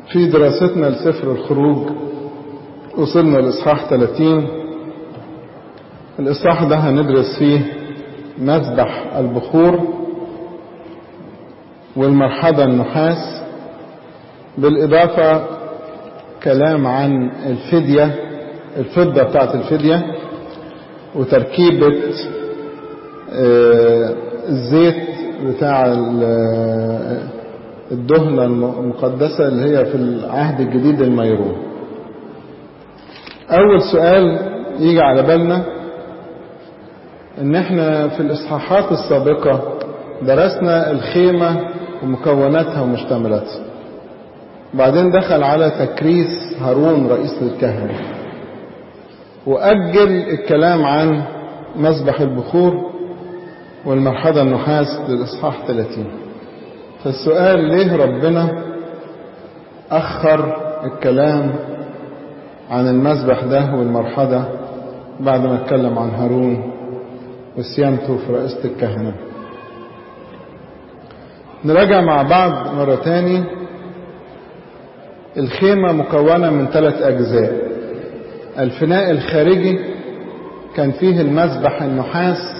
في دراستنا لسفر الخروج وصلنا لإصحاح 30 الإصحاح ده هندرس فيه مذبح البخور والمرحبا النحاس بالإضافة كلام عن الفدية الفضة بتاعت الفدية وتركيبة الزيت بتاع الدهنة المقدسة اللي هي في العهد الجديد الميرون أول سؤال يجي على بالنا إن إحنا في الإصحاحات السابقة درسنا الخيمة ومكوناتها ومشتملاتها بعدين دخل على تكريس هارون رئيس الكهنة وأجل الكلام عن مذبح البخور والمرحلة النحاس للإصحاح 30 فالسؤال ليه ربنا أخر الكلام عن المذبح ده والمرحلة بعد ما اتكلم عن هارون وسيامته في رئيسة الكهنة نراجع مع بعض مرة تاني الخيمة مكونة من ثلاث أجزاء الفناء الخارجي كان فيه المذبح النحاس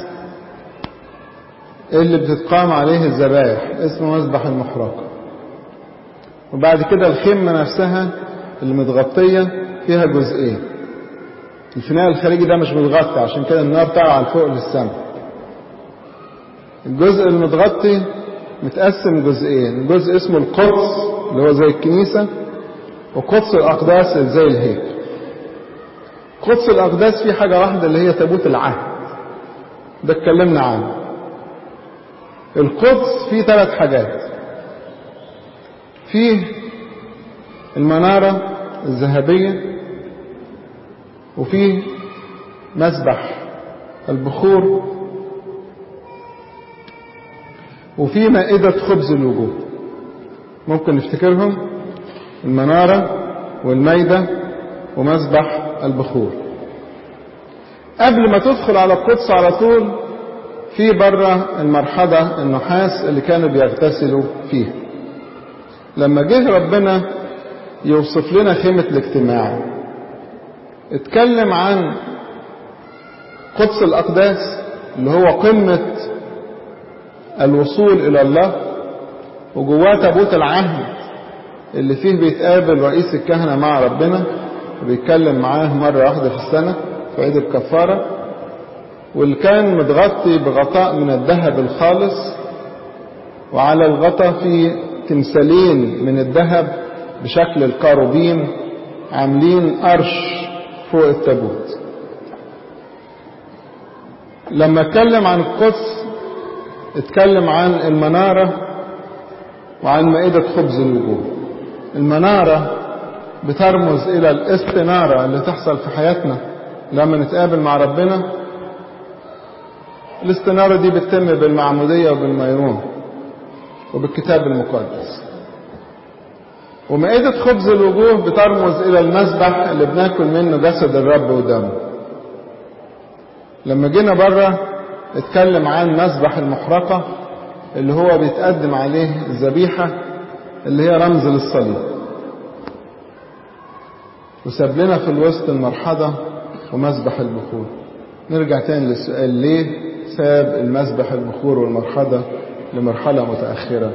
اللي بتتقام عليه الذبائح اسمه مذبح المحرقة وبعد كده الخيمة نفسها اللي متغطية فيها جزئين الفناء الخارجي ده مش متغطي عشان كده النار طالعة لفوق للسماء الجزء المتغطي متقسم جزئين جزء اسمه القدس اللي هو زي الكنيسة وقدس الأقداس اللي زي الهيكل قدس الأقداس فيه حاجة واحدة اللي هي تابوت العهد ده اتكلمنا عنه القدس فيه ثلاث حاجات فيه المنارة الذهبية وفيه مسبح البخور وفي مائدة خبز الوجوه ممكن نفتكرهم المنارة والميدة ومسبح البخور قبل ما تدخل على القدس على طول في بره المرحلة النحاس اللي كانوا بيغتسلوا فيها لما جه ربنا يوصف لنا خيمة الاجتماع اتكلم عن قدس الأقداس اللي هو قمة الوصول إلى الله وجواه تابوت العهد اللي فيه بيتقابل رئيس الكهنة مع ربنا وبيتكلم معاه مرة واحدة في السنة في عيد الكفارة واللي كان متغطي بغطاء من الذهب الخالص وعلى الغطاء في تمثالين من الذهب بشكل الكاروبيم عاملين قرش فوق التابوت لما اتكلم عن القدس اتكلم عن المنارة وعن مائدة خبز الوجوه المنارة بترمز إلى الاستنارة اللي تحصل في حياتنا لما نتقابل مع ربنا الاستنارة دي بتتم بالمعمودية وبالميرون وبالكتاب المقدس ومائدة خبز الوجوه بترمز إلى المذبح اللي بناكل منه جسد الرب ودمه لما جينا بره اتكلم عن مذبح المحرقة اللي هو بيتقدم عليه الذبيحة اللي هي رمز للصليب وساب لنا في الوسط المرحضة ومذبح البخور نرجع تاني للسؤال ليه ساب المذبح البخور والمرحضة لمرحلة متأخرة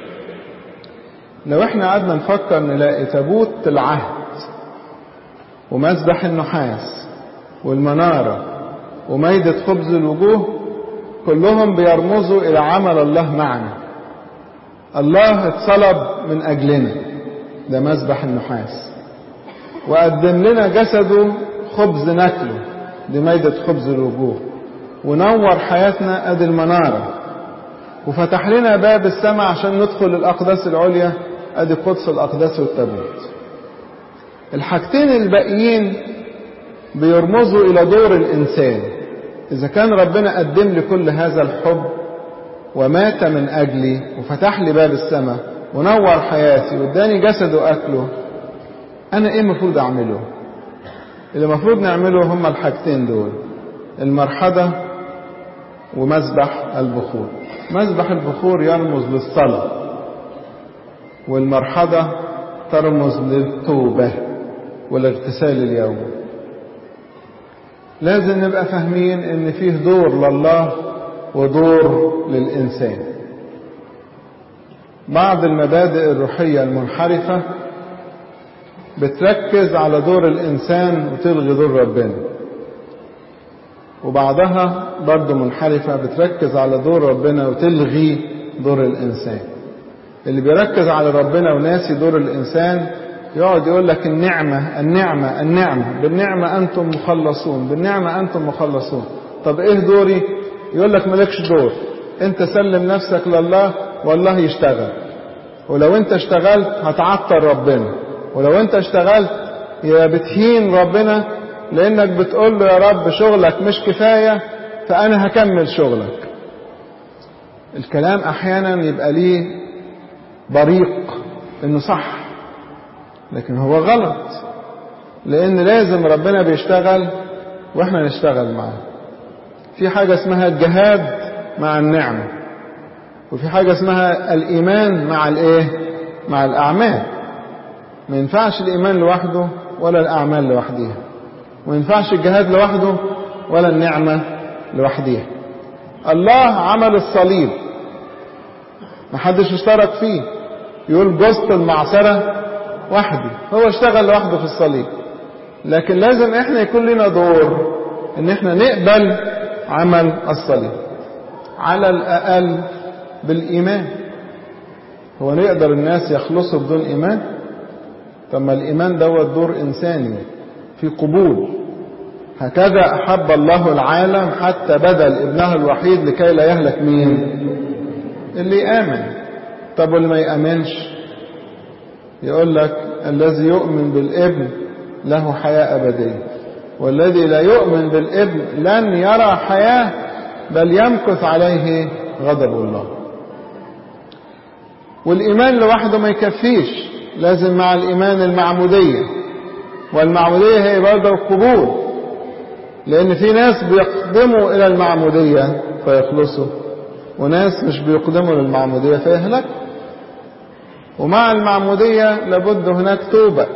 لو احنا قعدنا نفكر نلاقي تابوت العهد ومذبح النحاس والمنارة وميدة خبز الوجوه كلهم بيرمزوا إلى عمل الله معنا الله اتصلب من أجلنا ده مذبح النحاس وقدم لنا جسده خبز ناكله دي ميدة خبز الوجوه ونور حياتنا ادي المنارة وفتح لنا باب السماء عشان ندخل الأقداس العليا ادي قدس الأقداس والتابوت الحاجتين الباقيين بيرمزوا إلى دور الإنسان إذا كان ربنا قدم لي كل هذا الحب ومات من أجلي وفتح لي باب السماء ونور حياتي واداني جسد وأكله أنا إيه المفروض أعمله؟ اللي المفروض نعمله هما الحاجتين دول المرحضة ومذبح البخور مذبح البخور يرمز للصلاة والمرحضة ترمز للتوبة والاغتسال اليومي لازم نبقى فاهمين ان فيه دور لله ودور للإنسان بعض المبادئ الروحية المنحرفة بتركز على دور الإنسان وتلغي دور ربنا وبعضها برضه منحرفة بتركز على دور ربنا وتلغي دور الإنسان اللي بيركز على ربنا وناسي دور الإنسان يقعد يقول لك النعمة النعمة النعمة بالنعمة أنتم مخلصون بالنعمة أنتم مخلصون طب إيه دوري يقول لك مالكش دور أنت سلم نفسك لله والله يشتغل ولو أنت اشتغلت هتعطل ربنا ولو أنت اشتغلت يا بتهين ربنا لأنك بتقول له يا رب شغلك مش كفاية فأنا هكمل شغلك الكلام أحيانا يبقى ليه بريق إنه صح لكن هو غلط لأن لازم ربنا بيشتغل وإحنا نشتغل معاه في حاجة اسمها الجهاد مع النعمة وفي حاجة اسمها الإيمان مع الإيه؟ مع الأعمال ما ينفعش الإيمان لوحده ولا الأعمال لوحديها وما ينفعش الجهاد لوحده ولا النعمة لوحديها الله عمل الصليب ما حدش اشترك فيه يقول جزت المعصرة وحدي هو اشتغل لوحده في الصليب لكن لازم احنا يكون لنا دور ان احنا نقبل عمل الصليب على الاقل بالايمان هو نقدر الناس يخلصوا بدون ايمان طب ما الايمان دوت دور انساني في قبول هكذا احب الله العالم حتى بذل ابنه الوحيد لكي لا يهلك مين اللي يامن طب واللي ما يامنش يقول لك الذي يؤمن بالابن له حياه ابديه والذي لا يؤمن بالابن لن يرى حياه بل يمكث عليه غضب الله والايمان لوحده ما يكفيش لازم مع الايمان المعموديه والمعموديه هي برضه القبول لان في ناس بيقدموا الى المعموديه فيخلصوا وناس مش بيقدموا للمعموديه فيهلكوا ومع المعموديه لابد هناك توبه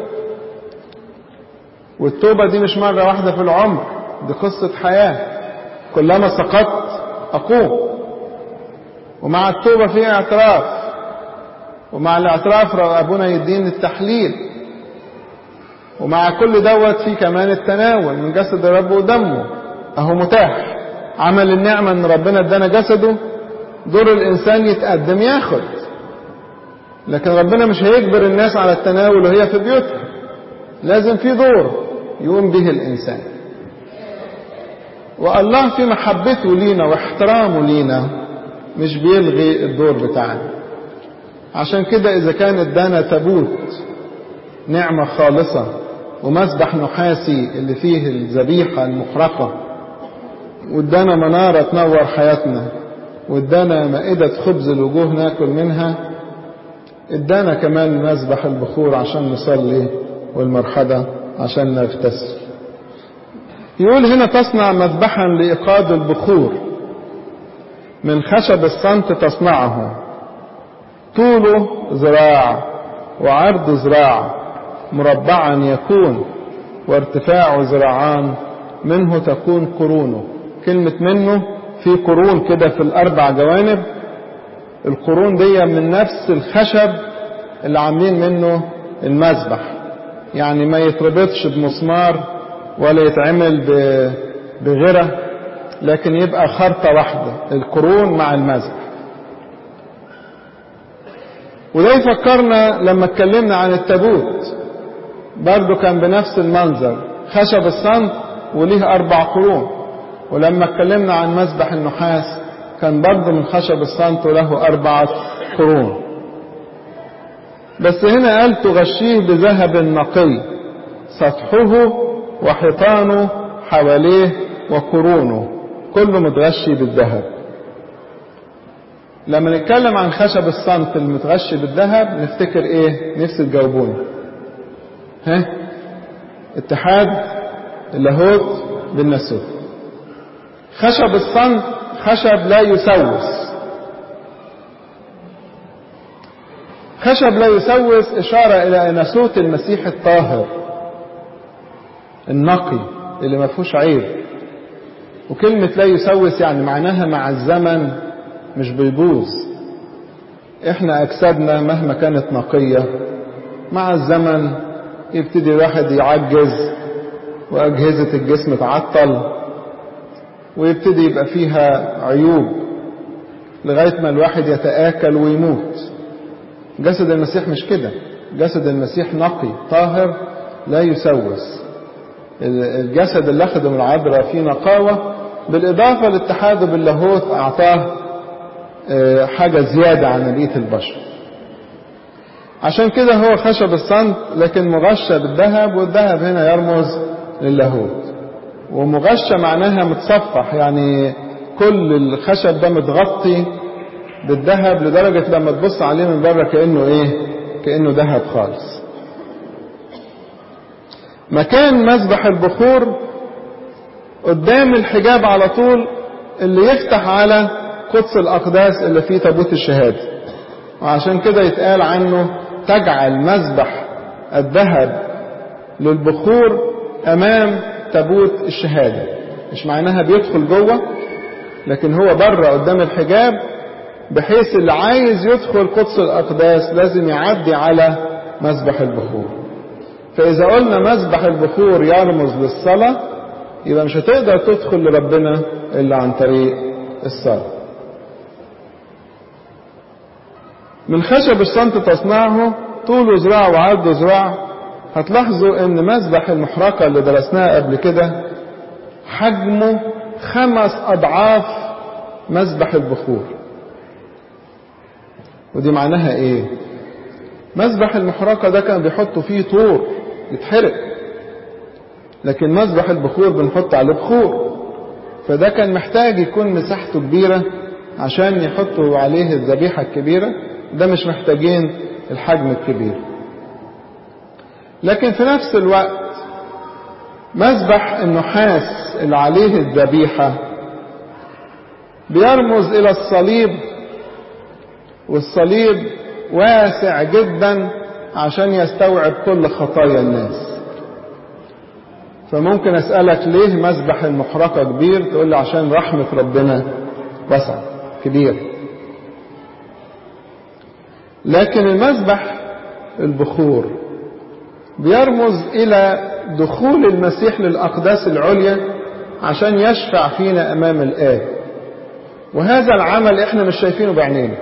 والتوبه دي مش مره واحده في العمر دي قصه حياه كلما سقطت اقوم ومع التوبه في اعتراف ومع الاعتراف ابونا يدين التحليل ومع كل دوت في كمان التناول من جسد الرب ودمه اهو متاح عمل النعمة ان ربنا ادانا جسده دور الانسان يتقدم ياخد لكن ربنا مش هيجبر الناس على التناول وهي في بيوتها لازم في دور يقوم به الانسان والله في محبته لينا واحترامه لينا مش بيلغي الدور بتاعنا عشان كده اذا كان ادانا تابوت نعمة خالصة ومسبح نحاسي اللي فيه الذبيحة المحرقة وادانا منارة تنور حياتنا وادانا مائدة خبز الوجوه ناكل منها ادانا كمان مسبح البخور عشان نصلي والمرحبة عشان نغتسل يقول هنا تصنع مذبحا لإيقاد البخور من خشب الصمت تصنعه طوله ذراع وعرض ذراع مربعا يكون وارتفاعه ذراعان منه تكون قرونه كلمة منه في قرون كده في الأربع جوانب القرون دي من نفس الخشب اللي عاملين منه المذبح يعني ما يتربطش بمسمار ولا يتعمل بغيره لكن يبقى خرطة واحدة القرون مع المذبح وده يفكرنا لما اتكلمنا عن التابوت برضه كان بنفس المنظر خشب الصمت وليه أربع قرون ولما اتكلمنا عن مسبح النحاس كان برضه من خشب الصمت وله أربعة قرون بس هنا قال تغشيه بذهب نقي سطحه وحيطانه حواليه وقرونه كله متغشي بالذهب لما نتكلم عن خشب الصمت المتغشي بالذهب نفتكر ايه نفس تجاوبوني ها اتحاد اللاهوت بالناسوت خشب الصمت خشب لا يسوس الخشب لا يسوس إشارة إلى أن صوت المسيح الطاهر النقي اللي ما فيهوش عيب وكلمة لا يسوس يعني معناها مع الزمن مش بيبوظ احنا أجسادنا مهما كانت نقية مع الزمن يبتدي الواحد يعجز وأجهزة الجسم تعطل ويبتدي يبقى فيها عيوب لغاية ما الواحد يتآكل ويموت جسد المسيح مش كده جسد المسيح نقي طاهر لا يسوس الجسد اللي أخده من العذراء فيه نقاوة بالإضافة لاتحاده باللاهوت أعطاه حاجة زيادة عن بقية البشر عشان كده هو خشب الصمت لكن مغشى بالذهب والذهب هنا يرمز للاهوت ومغشى معناها متصفح يعني كل الخشب ده متغطي بالذهب لدرجة لما تبص عليه من بره كأنه ايه كأنه ذهب خالص مكان مسبح البخور قدام الحجاب على طول اللي يفتح على قدس الأقداس اللي فيه تابوت الشهادة وعشان كده يتقال عنه تجعل مسبح الذهب للبخور أمام تابوت الشهادة مش معناها بيدخل جوه لكن هو بره قدام الحجاب بحيث اللي عايز يدخل قدس الأقداس لازم يعدي على مسبح البخور فإذا قلنا مسبح البخور يرمز للصلاة يبقى مش هتقدر تدخل لربنا إلا عن طريق الصلاة من خشب الصمت تصنعه طوله ذراع وعرضه ذراع هتلاحظوا ان مسبح المحرقة اللي درسناها قبل كده حجمه خمس اضعاف مسبح البخور ودي معناها ايه مسبح المحرقة ده كان بيحطوا فيه طور يتحرق لكن مسبح البخور بنحط عليه بخور فده كان محتاج يكون مساحته كبيرة عشان يحطوا عليه الذبيحة الكبيرة ده مش محتاجين الحجم الكبير لكن في نفس الوقت مسبح النحاس اللي عليه الذبيحة بيرمز إلى الصليب والصليب واسع جدا عشان يستوعب كل خطايا الناس فممكن أسألك ليه مسبح المحرقة كبير تقول لي عشان رحمة ربنا واسع كبير لكن المذبح البخور بيرمز إلى دخول المسيح للأقداس العليا عشان يشفع فينا أمام الآب وهذا العمل احنا مش شايفينه بعينينا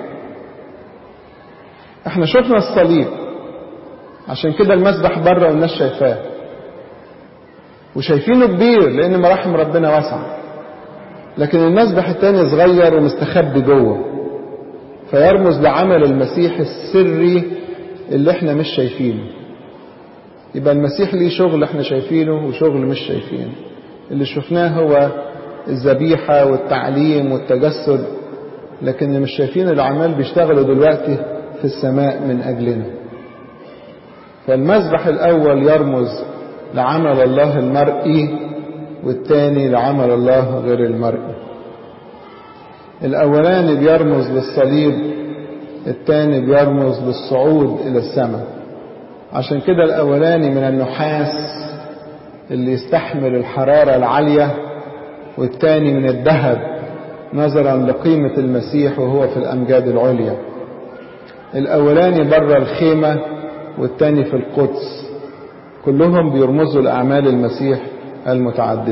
احنا شفنا الصليب عشان كده المسبح بره والناس شايفاه وشايفينه كبير لان مراحم ربنا واسعه لكن المسبح التاني صغير ومستخبي جوه فيرمز لعمل المسيح السري اللي احنا مش شايفينه يبقى المسيح ليه شغل احنا شايفينه وشغل مش شايفينه اللي شفناه هو الذبيحة والتعليم والتجسد لكن اللي مش شايفين الأعمال بيشتغلوا دلوقتي في السماء من أجلنا فالمذبح الأول يرمز لعمل الله المرئي والتاني لعمل الله غير المرئي الأولاني بيرمز للصليب التاني بيرمز للصعود إلى السماء عشان كده الأولاني من النحاس اللي يستحمل الحرارة العالية والتاني من الذهب نظرا لقيمة المسيح وهو في الأمجاد العليا الأولاني بره الخيمة والتاني في القدس كلهم بيرمزوا لأعمال المسيح المتعددة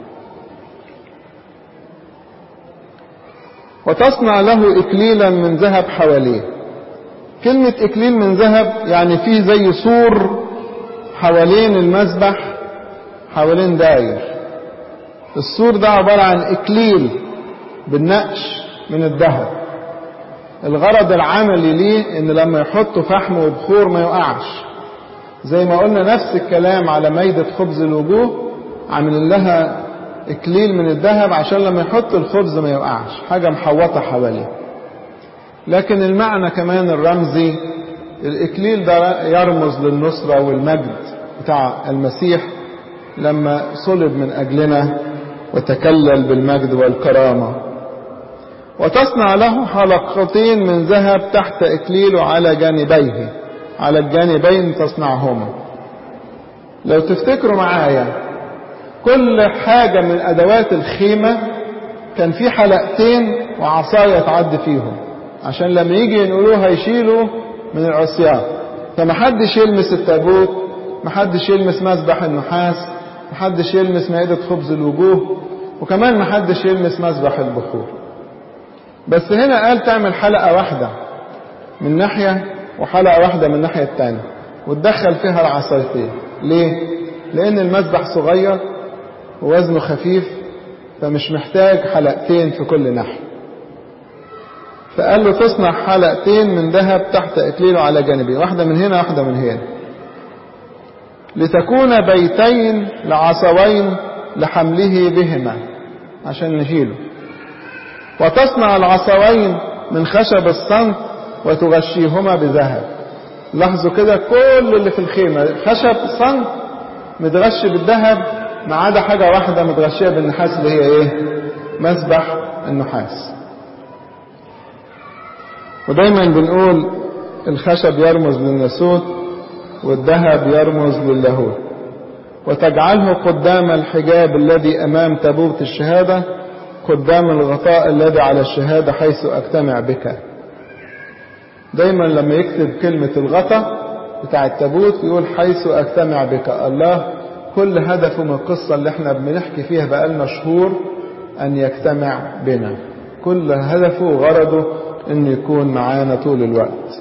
وتصنع له إكليلا من ذهب حواليه كلمة إكليل من ذهب يعني فيه زي سور حوالين المذبح حوالين داير السور ده عبارة عن إكليل بالنقش من الذهب الغرض العملي ليه ان لما يحطوا فحم وبخور ما يقعش زي ما قلنا نفس الكلام على ميدة خبز الوجوه عاملين لها اكليل من الذهب عشان لما يحط الخبز ما يقعش حاجة محوطة حواليه لكن المعنى كمان الرمزي الاكليل ده يرمز للنصرة والمجد بتاع المسيح لما صلب من اجلنا وتكلل بالمجد والكرامة وتصنع له حلقتين من ذهب تحت إكليله على جانبيه على الجانبين تصنعهما لو تفتكروا معايا كل حاجة من أدوات الخيمة كان في حلقتين وعصاية تعدي فيهم عشان لما يجي ينقلوها يشيلوا من العصيان فمحدش يلمس التابوت محدش يلمس مسبح النحاس محدش يلمس مائدة خبز الوجوه وكمان محدش يلمس مسبح البخور بس هنا قال تعمل حلقة واحدة من ناحية وحلقة واحدة من الناحية التانية وتدخل فيها العصايتين ليه؟ لأن المسبح صغير ووزنه خفيف فمش محتاج حلقتين في كل ناحية فقال له تصنع حلقتين من ذهب تحت إكليله على جانبين واحدة من هنا واحدة من هنا لتكون بيتين لعصوين لحمله بهما عشان نشيله وتصنع العصوين من خشب الصنف وتغشيهما بذهب لاحظوا كده كل اللي في الخيمة خشب صنف متغشي بالذهب ما عدا حاجة واحدة متغشية بالنحاس اللي هي ايه مسبح النحاس ودايما بنقول الخشب يرمز للناسوت والذهب يرمز للاهوت وتجعله قدام الحجاب الذي امام تابوت الشهاده قدام الغطاء الذي على الشهاده حيث اجتمع بك دايما لما يكتب كلمه الغطاء بتاع التابوت يقول حيث اجتمع بك الله كل هدفه من القصه اللي احنا بنحكي فيها بقالنا شهور ان يجتمع بنا كل هدفه وغرضه انه يكون معانا طول الوقت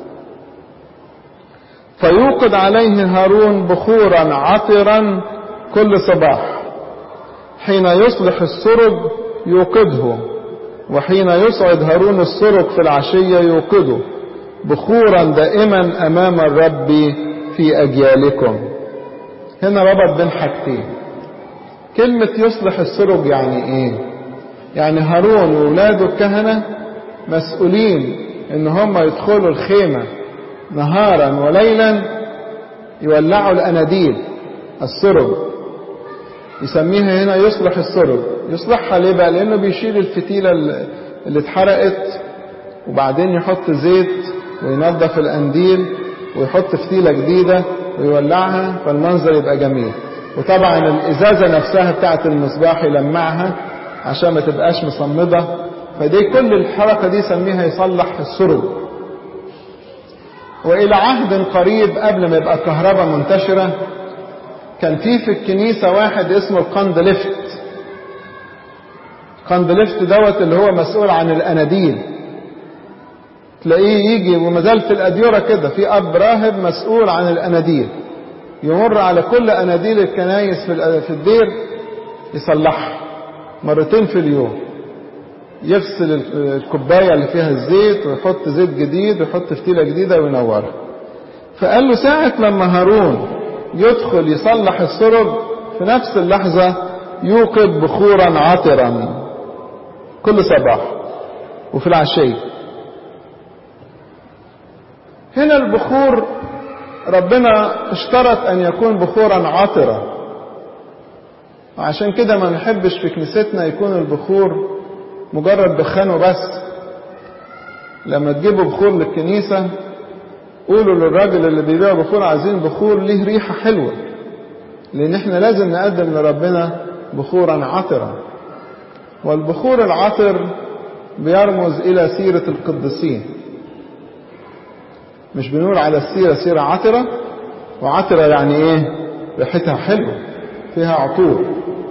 فيوقد عليه هارون بخورا عطرا كل صباح حين يصلح السرج يوقده وحين يصعد هارون السرج في العشية يوقده بخورا دائما أمام الرب في أجيالكم هنا ربط بين حاجتين كلمة يصلح السرج يعني إيه يعني هارون وولاده الكهنة مسؤولين إن هم يدخلوا الخيمة نهارا وليلا يولعوا الأناديل السرج يسميها هنا يصلح السرج يصلحها ليه بقى لأنه بيشيل الفتيلة اللي اتحرقت وبعدين يحط زيت وينظف الأنديل ويحط فتيلة جديدة ويولعها فالمنظر يبقى جميل وطبعا الإزازة نفسها بتاعت المصباح يلمعها عشان ما تبقاش مصمدة فدي كل الحركة دي سميها يصلح السرج وإلى عهد قريب قبل ما يبقى الكهرباء منتشرة كان في في الكنيسة واحد اسمه القندلفت قندلفت دوت اللي هو مسؤول عن الأناديل تلاقيه يجي وما زال في الأديرة كده في أب راهب مسؤول عن الأناديل يمر على كل أناديل الكنايس في الدير يصلحها مرتين في اليوم يغسل الكوباية اللي فيها الزيت ويحط زيت جديد ويحط فتيلة جديدة وينورها فقال له ساعة لما هارون يدخل يصلح السرج في نفس اللحظة يوقد بخورا عطرا كل صباح وفي العشية هنا البخور ربنا اشترط ان يكون بخورا عطرا وعشان كده ما نحبش في كنيستنا يكون البخور مجرد دخانه بس لما تجيبوا بخور للكنيسة قولوا للراجل اللي بيبيع بخور عايزين بخور ليه ريحة حلوة لأن احنا لازم نقدم لربنا بخورا عطرا والبخور العطر بيرمز إلى سيرة القديسين مش بنقول على السيرة سيرة عطرة وعطرة يعني ايه ريحتها حلوة فيها عطور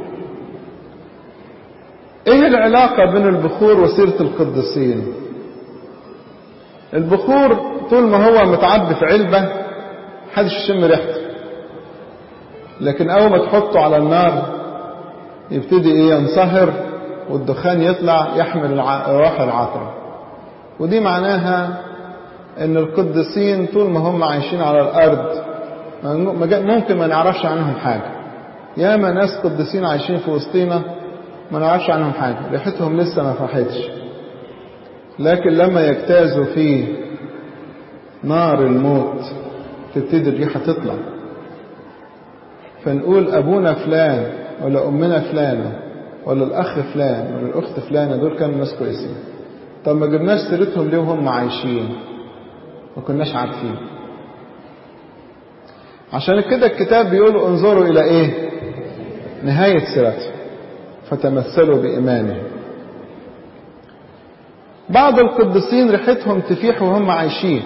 ايه العلاقة بين البخور وسيرة القديسين البخور طول ما هو متعبي في علبة محدش يشم ريحته لكن اول ما تحطه على النار يبتدي ايه ينصهر والدخان يطلع يحمل الروح العطرة ودي معناها ان القديسين طول ما هم عايشين على الارض ممكن ما نعرفش عنهم حاجة ياما ناس قديسين عايشين في وسطينا ما نعرفش عنهم حاجة ريحتهم لسه ما فرحتش لكن لما يجتازوا في نار الموت تبتدي الريحة تطلع فنقول أبونا فلان ولا أمنا فلانة ولا الأخ فلان ولا الأخت فلانة دول كانوا ناس كويسين طب ما جبناش سيرتهم ليه وهم عايشين ما كناش عارفين عشان كده الكتاب بيقول انظروا الى ايه نهاية سيرتهم فتمثلوا بإيمانهم بعض القديسين ريحتهم تفيح وهم عايشين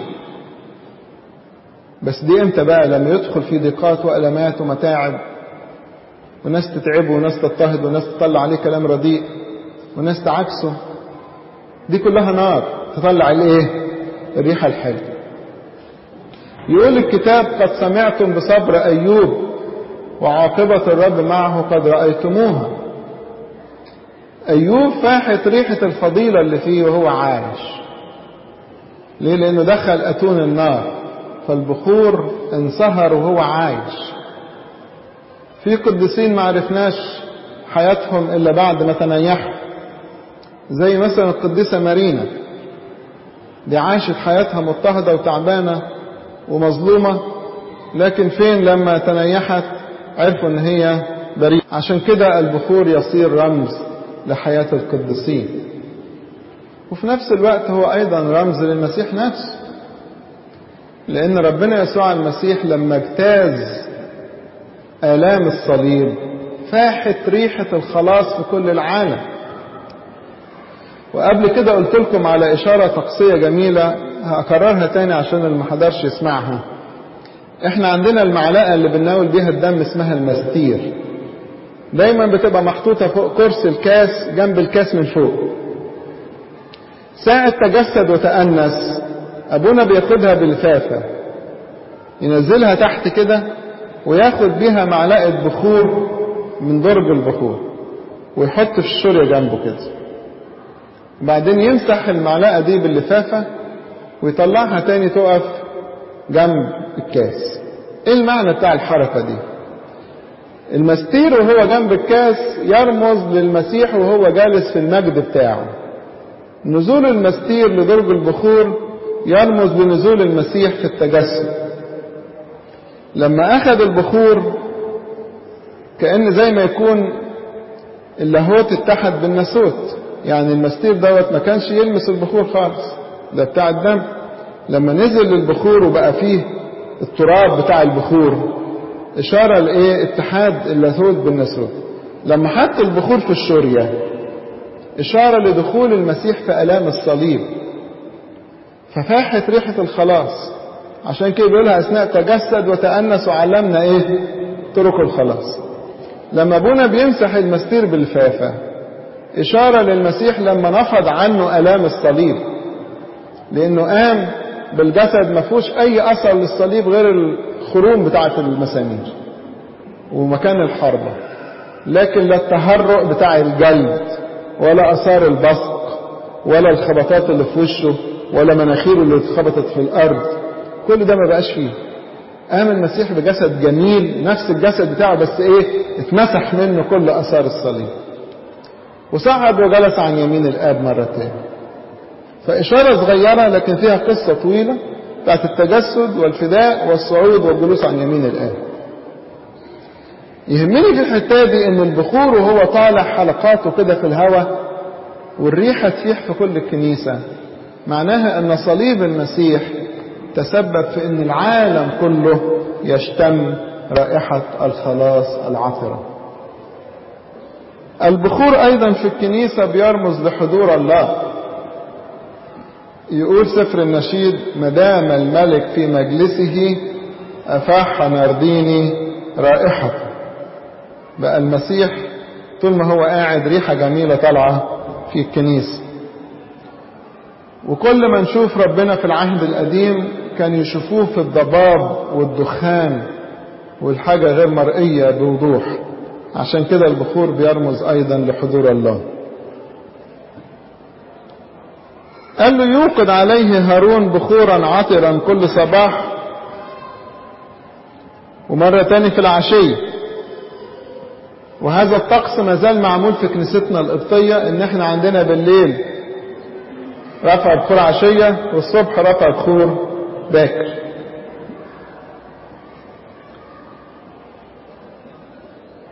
بس دي امتى بقى لما يدخل في ضيقات وألمات ومتاعب وناس تتعبه وناس تضطهد وناس تطلع عليه كلام رديء وناس تعكسه دي كلها نار تطلع الايه الريحة الحلوة يقول الكتاب قد سمعتم بصبر أيوب وعاقبة الرب معه قد رأيتموها أيوب فاحت ريحة الفضيلة اللي فيه وهو عايش ليه لأنه دخل أتون النار فالبخور انصهر وهو عايش في قديسين ما عرفناش حياتهم إلا بعد ما تنيحوا زي مثلا القديسة مارينا دي عاشت حياتها مضطهدة وتعبانة ومظلومة لكن فين لما تنيحت عرفوا ان هي بريئة عشان كده البخور يصير رمز لحياة القديسين وفي نفس الوقت هو ايضا رمز للمسيح نفسه لان ربنا يسوع المسيح لما اجتاز آلام الصليب فاحت ريحة الخلاص في كل العالم وقبل كده قلت لكم على إشارة طقسية جميلة هكررها تاني عشان اللي ما حضرش يسمعها احنا عندنا المعلقة اللي بنناول بيها الدم اسمها المستير دايما بتبقى محطوطة فوق كرسي الكاس جنب الكاس من فوق ساعة تجسد وتأنس أبونا بياخدها بالفافة ينزلها تحت كده وياخد بيها معلقة بخور من درج البخور ويحط في الشورية جنبه كده وبعدين يمسح المعلقة دي باللفافة ويطلعها تاني تقف جنب الكاس ايه المعنى بتاع الحركة دي المستير وهو جنب الكاس يرمز للمسيح وهو جالس في المجد بتاعه نزول المستير لدرج البخور يرمز لنزول المسيح في التجسد لما أخذ البخور كأن زي ما يكون اللاهوت اتحد بالناسوت يعني المستير دوت ما كانش يلمس البخور خالص ده بتاع الدم لما نزل للبخور وبقى فيه التراب بتاع البخور إشارة لإيه اتحاد اللاهوت بالناسوت لما حط البخور في الشورية إشارة لدخول المسيح في آلام الصليب ففاحت ريحة الخلاص عشان كده بيقولها أثناء تجسد وتأنس وعلمنا إيه طرق الخلاص لما أبونا بيمسح المستير بالفافة إشارة للمسيح لما نفض عنه ألام الصليب لأنه قام بالجسد ما فيهوش أي أثر للصليب غير الخروم بتاعة المسامير ومكان الحربة لكن لا التهرؤ بتاع الجلد ولا أثار البصق ولا الخبطات اللي في وشه ولا مناخيره اللي اتخبطت في الأرض كل ده ما بقاش فيه قام المسيح بجسد جميل نفس الجسد بتاعه بس ايه اتمسح منه كل اثار الصليب وصعد وجلس عن يمين الاب مرة تاني فإشارة صغيرة لكن فيها قصة طويلة بتاعت التجسد والفداء والصعود والجلوس عن يمين الآب يهمني في الحتة دي ان البخور وهو طالع حلقاته كده في الهواء والريحة تفيح في كل الكنيسة معناها ان صليب المسيح تسبب في ان العالم كله يشتم رائحة الخلاص العطرة البخور ايضا في الكنيسة بيرمز لحضور الله يقول سفر النشيد مدام الملك في مجلسه أفاح نارديني رائحة بقى المسيح طول ما هو قاعد ريحة جميلة طالعة في الكنيسة وكل ما نشوف ربنا في العهد القديم كان يشوفوه في الضباب والدخان والحاجة غير مرئية بوضوح عشان كده البخور بيرمز أيضا لحضور الله قال له يوقد عليه هارون بخورا عطرا كل صباح ومرة تاني في العشية وهذا الطقس ما زال معمول في كنيستنا القبطية ان احنا عندنا بالليل رفع بخور عشية والصبح رفع بخور باكر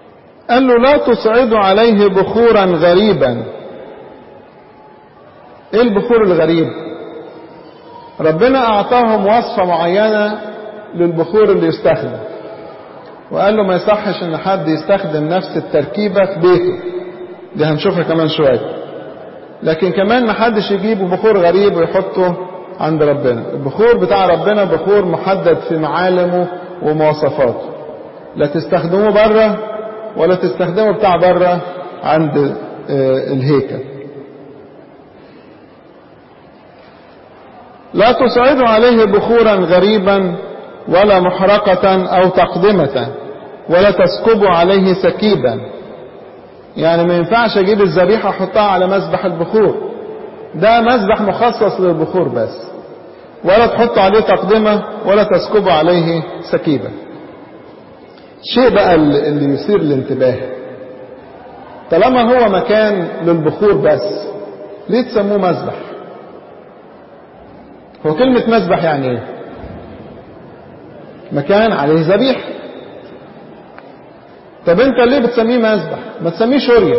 قال له لا تصعدوا عليه بخورا غريبا ايه البخور الغريب ربنا اعطاهم وصفة معينة للبخور اللي يستخدم وقال له ما يصحش ان حد يستخدم نفس التركيبة في بيته دي هنشوفها كمان شوية لكن كمان ما حدش يجيب بخور غريب ويحطه عند ربنا البخور بتاع ربنا بخور محدد في معالمه ومواصفاته لا تستخدموه بره ولا تستخدمه بتاع بره عند الهيكل لا تصعدوا عليه بخورا غريبا ولا محرقة أو تقدمة ولا تسكبوا عليه سكيبا يعني ما ينفعش أجيب الذبيحة أحطها على مسبح البخور ده مسبح مخصص للبخور بس ولا تحطوا عليه تقدمة ولا تسكبوا عليه سكيبا شيء بقى اللي يثير الانتباه طالما هو مكان للبخور بس ليه تسموه مسبح هو كلمة مسبح يعني ايه مكان عليه ذبيح طب انت ليه بتسميه مسبح ما تسميه شورية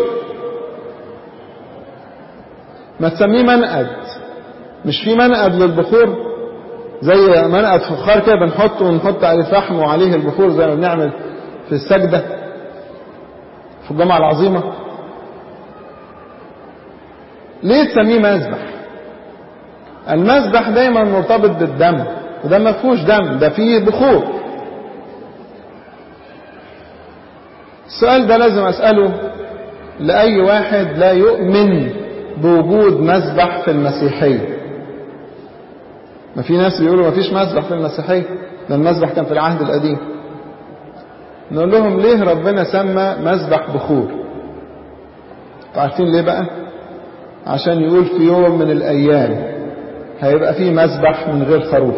ما تسميه منقد مش في منقد للبخور زي منقد فخار كده بنحطه ونحط عليه فحم وعليه البخور زي ما بنعمل في السجدة في الجمعة العظيمة ليه تسميه مسبح المسبح دايما مرتبط بالدم وده ما فيهوش دم ده فيه بخور السؤال ده لازم أسأله لأي واحد لا يؤمن بوجود مسبح في المسيحية ما في ناس بيقولوا ما فيش مسبح في المسيحية ده المسبح كان في العهد القديم نقول لهم ليه ربنا سمى مسبح بخور عارفين ليه بقى عشان يقول في يوم من الأيام هيبقى فيه مسبح من غير خروف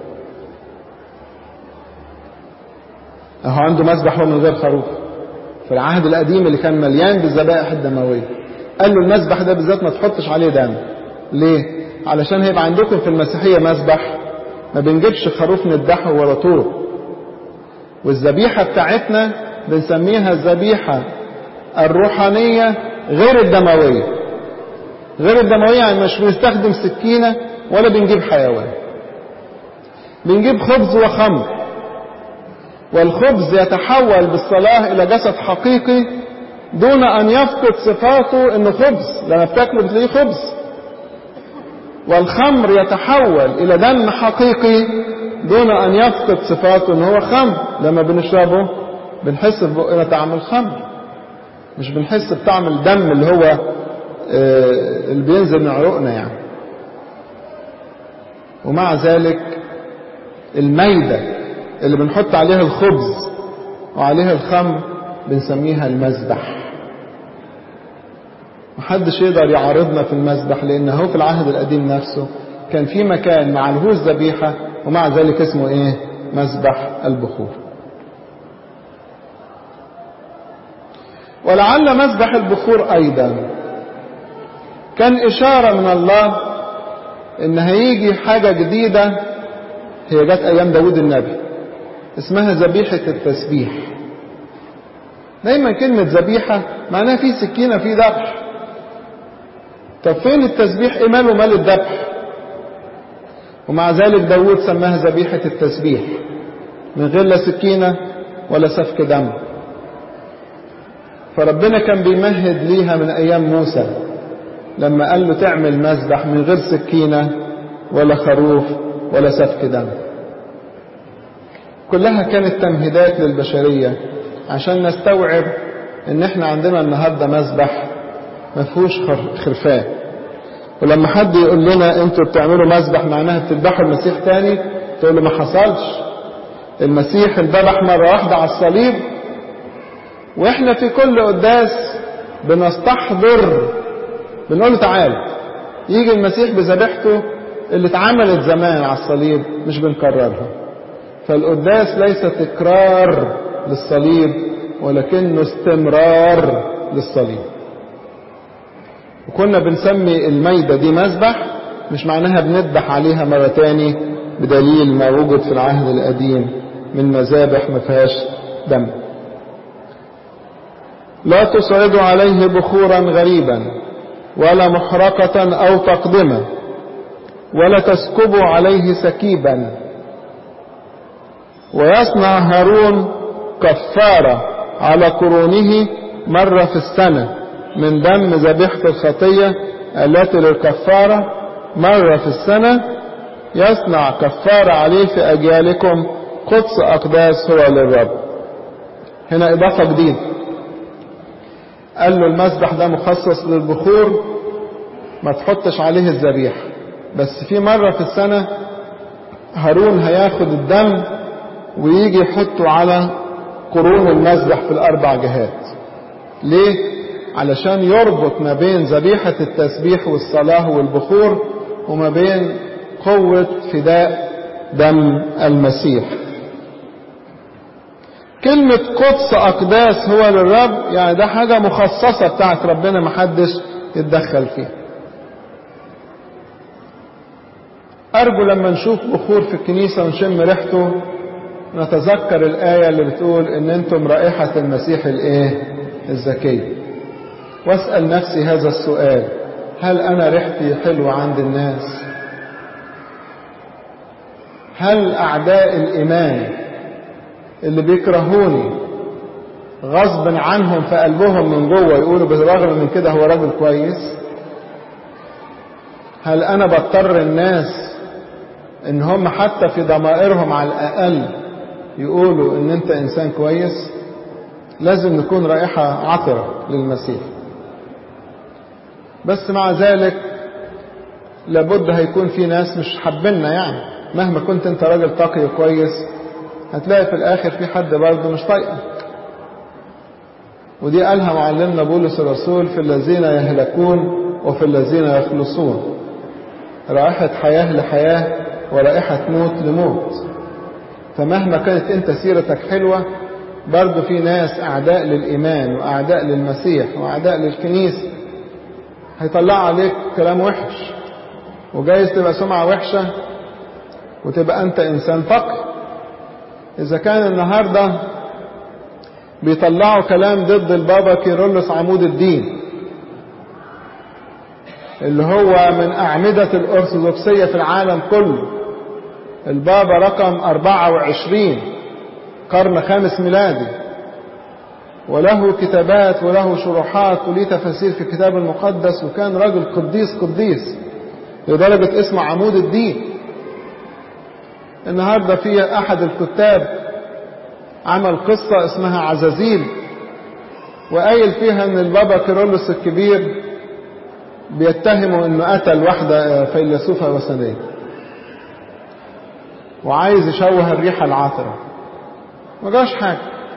اهو عنده مسبح هو من غير خروف في العهد القديم اللي كان مليان بالذبائح الدمويه قال له المسبح ده بالذات ما تحطش عليه دم ليه علشان هيبقى عندكم في المسيحيه مسبح ما بنجيبش خروف نذبحه ولا طور والذبيحه بتاعتنا بنسميها الذبيحه الروحانيه غير الدمويه غير الدمويه يعني مش بنستخدم سكينه ولا بنجيب حيوان بنجيب خبز وخمر والخبز يتحول بالصلاة إلى جسد حقيقي دون أن يفقد صفاته إنه خبز لما بتاكله بتلاقيه خبز والخمر يتحول إلى دم حقيقي دون أن يفقد صفاته إن هو خمر لما بنشربه بنحس في بقنا طعم الخمر مش بنحس بطعم الدم اللي هو اللي بينزل من عروقنا يعني ومع ذلك الميدة اللي بنحط عليها الخبز وعليها الخمر بنسميها المذبح محدش يقدر يعارضنا في المذبح لان هو في العهد القديم نفسه كان في مكان معلهوش ذبيحة ومع ذلك اسمه ايه مذبح البخور ولعل مذبح البخور ايضا كان اشارة من الله ان هيجي حاجة جديدة هي جت ايام داود النبي اسمها ذبيحة التسبيح دايما كلمة ذبيحة معناها في سكينة في ذبح طب فين التسبيح ايه ماله مال الذبح ومع ذلك داود سماها ذبيحة التسبيح من غير لا سكينة ولا سفك دم فربنا كان بيمهد ليها من ايام موسى لما قال له تعمل مذبح من غير سكينة ولا خروف ولا سفك دم كلها كانت تمهيدات للبشرية عشان نستوعب ان احنا عندنا النهاردة مذبح ما فيهوش خرفان ولما حد يقول لنا انتوا بتعملوا مذبح معناها بتذبحوا المسيح تاني تقول له ما حصلش المسيح انذبح مرة واحدة على الصليب واحنا في كل قداس بنستحضر بنقول له تعال يجي المسيح بذبيحته اللي اتعملت زمان على الصليب مش بنكررها فالقداس ليس تكرار للصليب ولكنه استمرار للصليب وكنا بنسمي الميدة دي مذبح مش معناها بنذبح عليها مرة تاني بدليل ما وجد في العهد القديم من مذابح ما فيهاش دم لا تصعدوا عليه بخورا غريبا ولا محرقة أو تقدمة ولا تسكبوا عليه سكيبا ويصنع هارون كفارة على قرونه مرة في السنة من دم ذبيحة الخطية التي للكفارة مرة في السنة يصنع كفارة عليه في أجيالكم قدس أقداس هو للرب هنا إضافة جديدة قال له المسبح ده مخصص للبخور ما تحطش عليه الذبيح بس في مرة في السنة هارون هياخد الدم ويجي يحطه على قرون المسبح في الأربع جهات ليه؟ علشان يربط ما بين ذبيحة التسبيح والصلاة والبخور وما بين قوة فداء دم المسيح كلمة قدس أقداس هو للرب يعني ده حاجة مخصصة بتاعت ربنا محدش يتدخل فيها أرجو لما نشوف بخور في الكنيسة ونشم ريحته نتذكر الآية اللي بتقول إن أنتم رائحة المسيح الإيه؟ الزكية. وأسأل نفسي هذا السؤال: هل أنا ريحتي حلوة عند الناس؟ هل أعداء الإيمان اللي بيكرهوني غصب عنهم في قلبهم من جوه يقولوا بالرغم من كده هو راجل كويس؟ هل أنا بضطر الناس إن هم حتى في ضمائرهم على الأقل يقولوا ان انت انسان كويس لازم نكون رائحة عطرة للمسيح بس مع ذلك لابد هيكون في ناس مش حابيننا يعني مهما كنت انت راجل تقي كويس هتلاقي في الاخر في حد برضه مش طايقك ودي قالها معلمنا بولس الرسول في الذين يهلكون وفي الذين يخلصون رائحة حياة لحياة ورائحة موت لموت فمهما كانت انت سيرتك حلوة برضو في ناس اعداء للايمان واعداء للمسيح واعداء للكنيسة هيطلعوا عليك كلام وحش وجايز تبقى سمعة وحشة وتبقى انت انسان تقي اذا كان النهاردة بيطلعوا كلام ضد البابا كيرلس عمود الدين اللي هو من اعمدة الارثوذكسية في العالم كله البابا رقم 24 قرن خامس ميلادي وله كتابات وله شروحات وليه تفاسير في الكتاب المقدس وكان راجل قديس قديس لدرجة اسمه عمود الدين النهاردة في أحد الكتاب عمل قصة اسمها عزازيل وقايل فيها ان البابا كيرلس الكبير بيتهموا انه قتل واحدة فيلسوفة وثنية وعايز يشوه الريحة العاطرة ما جاش حاجة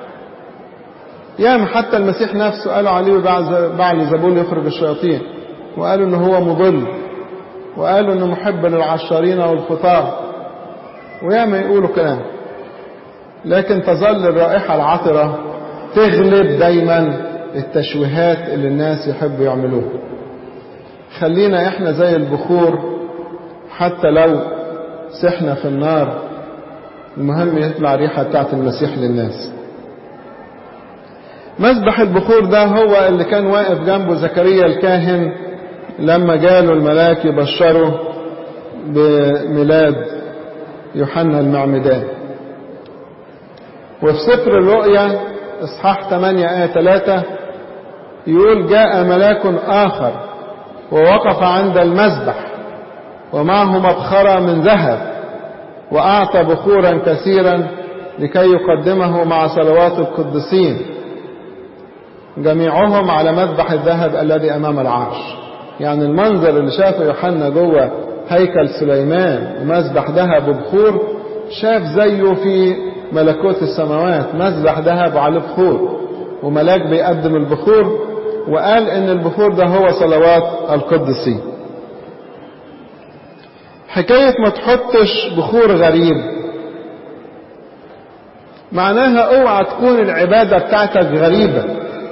ياما حتى المسيح نفسه قالوا عليه بعل زبول يخرج الشياطين وقالوا انه هو مضل وقالوا انه محب للعشارين والخطاة وياما يقولوا كلام لكن تظل الرائحة العطرة تغلب دايما التشويهات اللي الناس يحبوا يعملوها خلينا احنا زي البخور حتى لو سحنا في النار المهم يطلع ريحة بتاعت المسيح للناس مسبح البخور ده هو اللي كان واقف جنبه زكريا الكاهن لما جاله الملاك يبشره بميلاد يوحنا المعمدان وفي سفر الرؤيا اصحاح 8 آية 3 يقول جاء ملاك آخر ووقف عند المذبح ومعه مبخرة من ذهب وأعطى بخورا كثيرا لكي يقدمه مع صلوات القديسين جميعهم على مذبح الذهب الذي أمام العرش يعني المنظر اللي شافه يوحنا جوه هيكل سليمان ومذبح ذهب وبخور شاف زيه في ملكوت السماوات مذبح ذهب وعليه بخور وملاك بيقدم البخور وقال ان البخور ده هو صلوات القدسين حكاية ما تحطش بخور غريب معناها اوعى تكون العبادة بتاعتك غريبة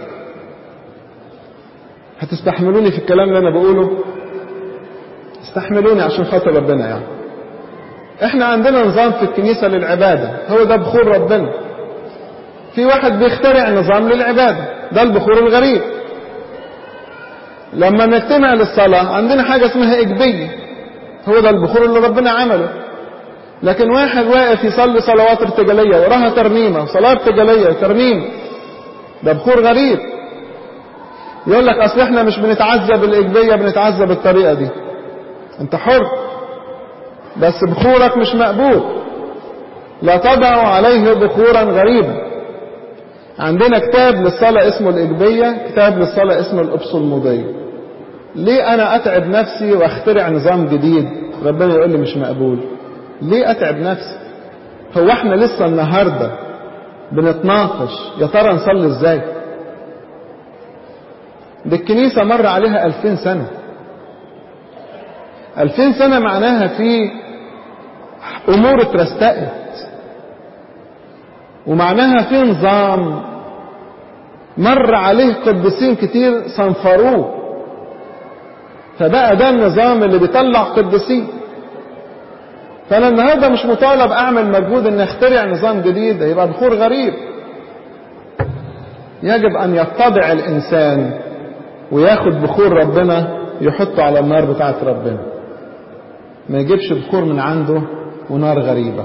هتستحملوني في الكلام اللي انا بقوله استحملوني عشان خاطر ربنا يعني احنا عندنا نظام في الكنيسة للعبادة هو ده بخور ربنا في واحد بيخترع نظام للعبادة ده البخور الغريب لما نجتمع للصلاة عندنا حاجة اسمها إجبية هو ده البخور اللي ربنا عمله لكن واحد واقف يصلي صلوات ارتجالية وراها ترنيمة وصلاة ارتجالية وترنيم ده بخور غريب يقول لك اصل احنا مش بنتعزى بالايجابيه بنتعزى بالطريقه دي انت حر بس بخورك مش مقبول لا تضع عليه بخورا غريبا عندنا كتاب للصلاة اسمه الإجبية كتاب للصلاة اسمه الأبصلمودية ليه أنا أتعب نفسي وأخترع نظام جديد ربنا يقول لي مش مقبول ليه أتعب نفسي هو احنا لسه النهاردة بنتناقش يا ترى نصلي ازاي دي الكنيسة مر عليها ألفين سنة ألفين سنة معناها في أمور اترستقت ومعناها في نظام مر عليه قديسين كتير صنفروه فبقى ده النظام اللي بيطلع قديسين فأنا النهاردة مش مطالب أعمل مجهود إن أخترع نظام جديد يبقى بخور غريب يجب أن يتضع الإنسان وياخد بخور ربنا يحطه على النار بتاعت ربنا ما يجيبش بخور من عنده ونار غريبة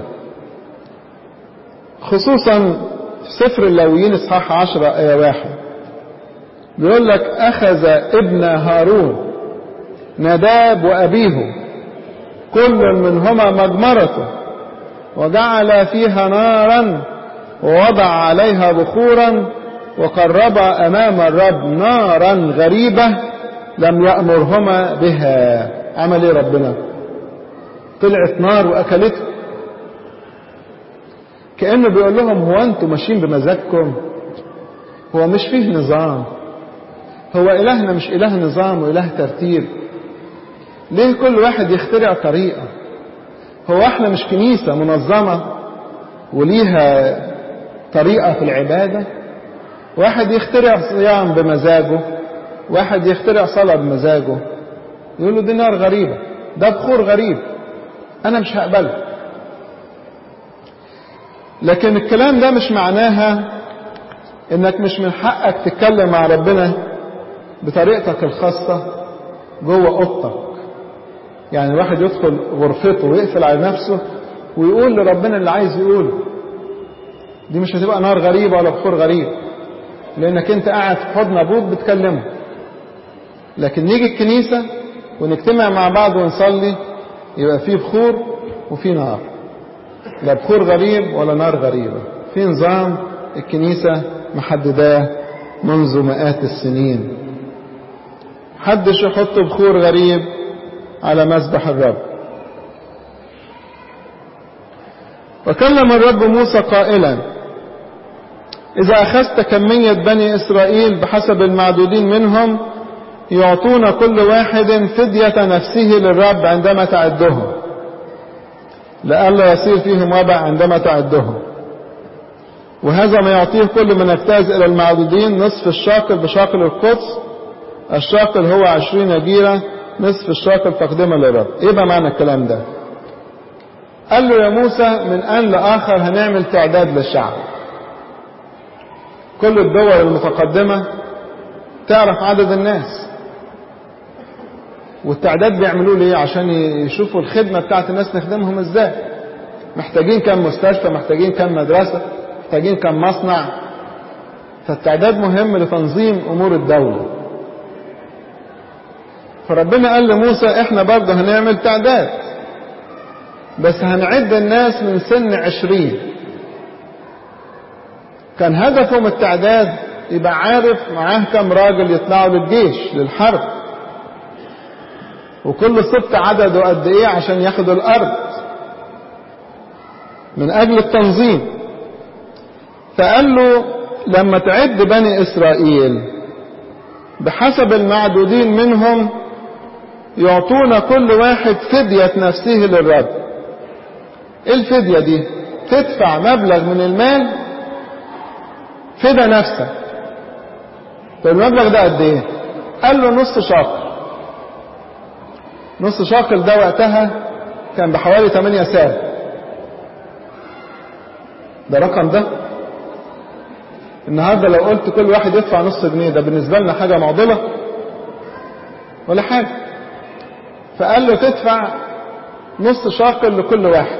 خصوصا في سفر اللاويين اصحاح عشرة آية واحد بيقول لك أخذ ابن هارون نداب وأبيه كل منهما مجمرته وجعل فيها نارا ووضع عليها بخورا وقرب أمام الرب نارا غريبة لم يأمرهما بها عمل ايه ربنا طلعت نار وأكلته كأنه بيقول لهم هو أنتم ماشيين بمزاجكم هو مش فيه نظام هو إلهنا مش إله نظام وإله ترتيب ليه كل واحد يخترع طريقة هو احنا مش كنيسة منظمة وليها طريقة في العبادة واحد يخترع صيام بمزاجه واحد يخترع صلاة بمزاجه يقول له دي نار غريبة ده بخور غريب أنا مش هقبله لكن الكلام ده مش معناها انك مش من حقك تتكلم مع ربنا بطريقتك الخاصة جوه اوضتك يعني الواحد يدخل غرفته ويقفل على نفسه ويقول لربنا اللي عايز يقوله دي مش هتبقى نار غريبة ولا بخور غريب لانك انت قاعد في حضن ابوك بتكلمه لكن نيجي الكنيسة ونجتمع مع بعض ونصلي يبقى في بخور وفي نار لا بخور غريب ولا نار غريبة في نظام الكنيسة محدداه منذ مئات السنين حدش يحط بخور غريب على مسبح الرب وكلم الرب موسى قائلا إذا أخذت كمية بني إسرائيل بحسب المعدودين منهم يعطون كل واحد فدية نفسه للرب عندما تعدهم لئلا يصير فيهم وبع عندما تعدهم وهذا ما يعطيه كل من اجتاز إلى المعدودين نصف الشاقل بشاقل القدس الشاقل هو عشرين جيرة نصف الشاقل تقدمة للرب ايه بقى معنى الكلام ده قال له يا موسى من آن لآخر هنعمل تعداد للشعب كل الدول المتقدمة تعرف عدد الناس والتعداد بيعملوه ليه عشان يشوفوا الخدمة بتاعت الناس نخدمهم ازاي محتاجين كم مستشفى محتاجين كم مدرسة محتاجين كم مصنع فالتعداد مهم لتنظيم امور الدولة فربنا قال لموسى احنا برضه هنعمل تعداد بس هنعد الناس من سن عشرين كان هدفهم التعداد يبقى عارف معاه كم راجل يطلعوا للجيش للحرب وكل سبط عدده قد ايه عشان ياخدوا الارض من اجل التنظيم فقال له لما تعد بني اسرائيل بحسب المعدودين منهم يعطون كل واحد فدية نفسه للرب ايه الفدية دي تدفع مبلغ من المال فدى نفسك فالمبلغ ده قد ايه قال له نص شاقل نص شاقل ده وقتها كان بحوالي 8 ساعة ده رقم ده النهاردة لو قلت كل واحد يدفع نص جنيه ده بالنسبة لنا حاجة معضلة ولا حاجة فقال له تدفع نص شاقل لكل واحد